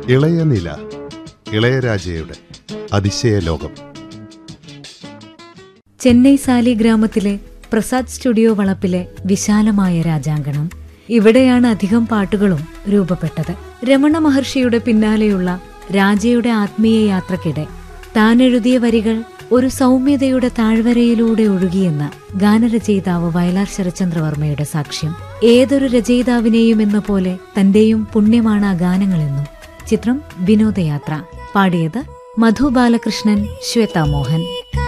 ഇളയ നില ഇളയരാജയുടെ അതിശയ ലോകം ചെന്നൈ സാലി ഗ്രാമത്തിലെ പ്രസാദ് സ്റ്റുഡിയോ വളപ്പിലെ വിശാലമായ രാജാങ്കണം ഇവിടെയാണ് അധികം പാട്ടുകളും രൂപപ്പെട്ടത് രമണ മഹർഷിയുടെ പിന്നാലെയുള്ള രാജയുടെ ആത്മീയ യാത്രക്കിടെ താൻ എഴുതിയ വരികൾ ഒരു സൗമ്യതയുടെ താഴ്വരയിലൂടെ ഒഴുകിയെന്ന ഗാനരചയിതാവ് വയലാർ ശരചന്ദ്രവർമ്മയുടെ സാക്ഷ്യം ഏതൊരു രചയിതാവിനെയും എന്ന പോലെ തന്റെയും പുണ്യമാണ് ആ ഗാനങ്ങളെന്നും ചിത്രം വിനോദയാത്ര പാടിയത് മധു ബാലകൃഷ്ണൻ ശ്വേതാ മോഹൻ